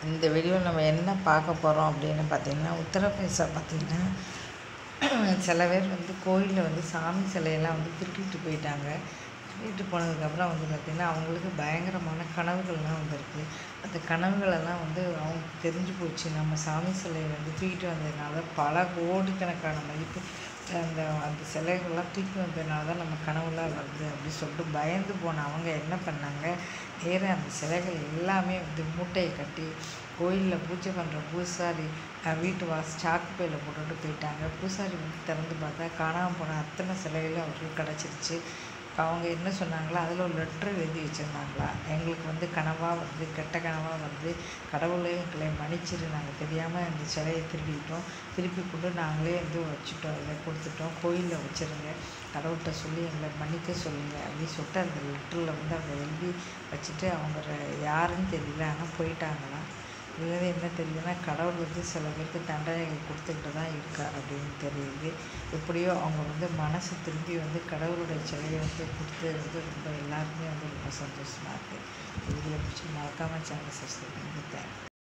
இந்த வீடியோவில் நம்ம என்ன பார்க்க போகிறோம் அப்படின்னு பார்த்தீங்கன்னா உத்தரப்பிரதேசம் பார்த்தீங்கன்னா சில பேர் வந்து கோயிலில் வந்து சாமி சிலையெல்லாம் வந்து திருடிட்டு போயிட்டாங்க திருடிட்டு போனதுக்கப்புறம் வந்து பார்த்திங்கன்னா அவங்களுக்கு பயங்கரமான கனவுகள்லாம் வந்திருக்கு அந்த கனவுகளெல்லாம் வந்து அவங்களுக்கு தெரிஞ்சு போச்சு நம்ம சாமி சிலையை வந்து தூக்கிட்டு வந்ததுனால பல கோடிக்கணக்கான மதிப்பு அந்த அந்த சிலைகள்லாம் தூக்கி வந்ததுனால தான் நம்ம கனவுலாம் வருது அப்படின்னு சொல்லிட்டு பயந்து போன அவங்க என்ன பண்ணாங்க நேராக அந்த சிலைகள் எல்லாமே வந்து மூட்டையை கட்டி கோயிலில் பூஜை பண்ணுற பூசாரி அஹ், வீட்டு வாச சாக்கு பையில் போட்டுட்டு போயிட்டாங்க பூசாரி வந்து திறந்து பார்த்தா காணாமல் போன அத்தனை சிலைகளும் அவருக்கு கிடச்சிருச்சு இப்போ அவங்க என்ன சொன்னாங்களா அதில் ஒரு லெட்ரு எழுதி வச்சுருந்தாங்களா எங்களுக்கு வந்து கனவாக வருது கெட்ட கனவாக வருது கடவுளே எங்களை மன்னிச்சிரு நாங்கள் தெரியாமல் அந்த சிலையை திருடிட்டோம் திருப்பி கொண்டு நாங்களே வந்து வச்சுட்டோம் இதை கொடுத்துட்டோம் கோயிலில் வச்சுருங்க கடவுள்கிட்ட சொல்லி எங்களை மன்னிக்க சொல்லுங்கள் அப்படின்னு சொல்லிட்டு அந்த லெட்டரில் வந்து அவங்க எழுதி வச்சுட்டு அவங்க ர- யாருன்னு தெரியல ஆனால் போயிட்டாங்களாம் இதுலேருந்து என்ன தெரியுதுன்னா கடவுள் வந்து சில பேருக்கு தண்டனைகள் கொடுத்துக்கிட்டு தான் இருக்கார் அப்படின்னு தெரியுது எப்படியோ அவங்க வந்து மனசு திரும்பி வந்து கடவுளுடைய சிலையை வந்து கொடுத்து வந்து ரொம்ப எல்லாருக்குமே வந்து ரொம்ப சந்தோஷமாக இருக்குது வீடியோ பிடிச்சி மறக்காமல் சேனல் சப்ஸ்கிரைப் பண்ணி தேங்க்ஸ்